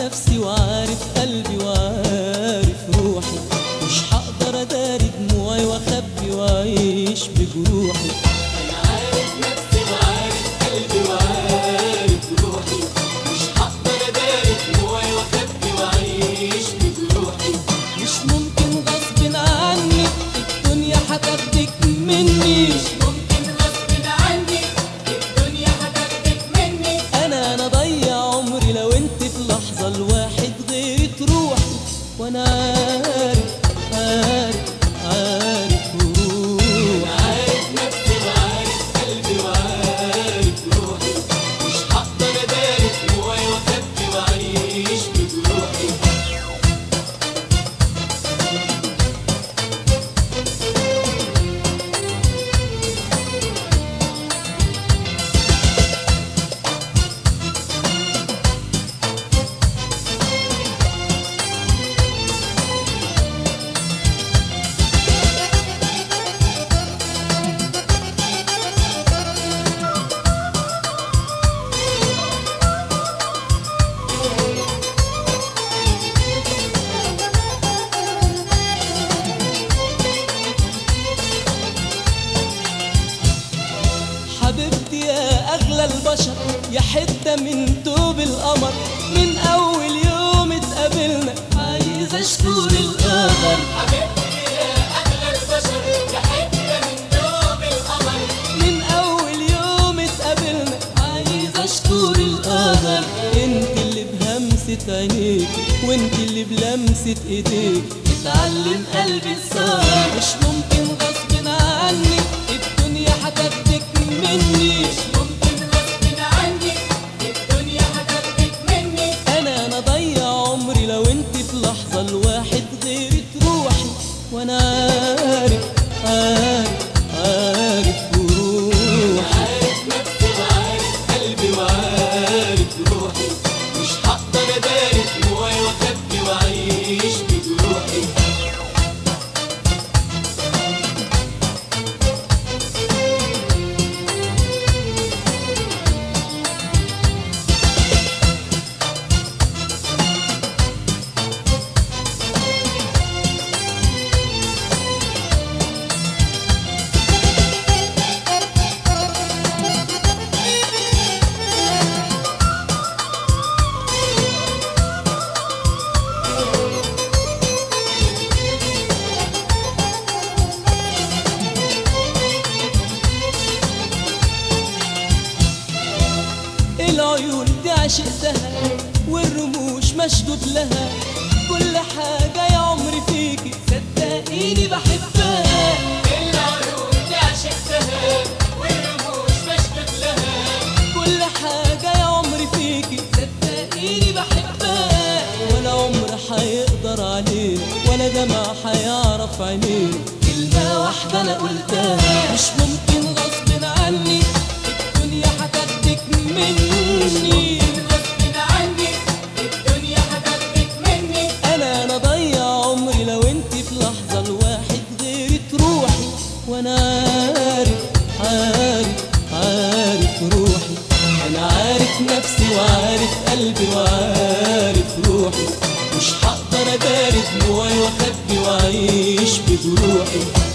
نفسي وعارف قلبي وعارف روحي مش هقدر اداري دموعي واخبي واعيش بجروحي انا عارف نفسي وعارف قلبي وعارف روحي مش هقدر اداري دموعي واخبي واعيش بجروحي مش ممكن غصب عني الدنيا هتاخدك مني ممكن غصب عني الدنيا هتاخدك مني انا انا ضيع عمري لو انت في لحظه لواحد غيري تروحي وانا عارف عارف عارف روحي عارف نفسي وعارف قلبي وعارف روحي مش هقدر اداري دموعي واخبي واعيش بجروحي حبيبتي يا اغلى البشر يا حته من توب القمر من اول يوم اتقابلنا عايز اشكر القدر حبيبتي يا اغلى البشر يا حته من دوب القمر من اول يوم اتقابلنا عايز اشكر القدر انت اللي بهمسة عينيك وانت اللي بلمسة ايديك اتعلم قلبي الصار مش ممكن غصب عني الدنيا هتاخدك مني ممكن غصب عني الدنيا هتاخدك مني انا انا ضيع عمري لو انت في لحظة لواحد غيري تروحي وانا عارف عارف عارف بروحي عارف نفسي وعارف قلبي وعارف روحي مش هقدر اداري دموعي واخبي واعيش بجروحي العيون دي عشقتها والرموش مشدود لها كل حاجة يا عمري فيكي صدقيني بحبها العيون دي عشقتها والرموش مشدود لها كل حاجة يا عمري فيكي صدقيني بحبها ولا عمر هيقدر عليه ولا دمع هيعرف عينيه كلمة واحدة أنا قلتها مش ممكن غصب عني الدنيا هتاخدك مني غصب عني الدنيا هتاخدك مني انا انا ضيع عمري لو انت في لحظه لواحد غيري تروحي وانا عارف عارف عارف روحي انا عارف نفسي وعارف قلبي وعارف روحي مش هقدر اداري دموعي واخبي واعيش بجروحي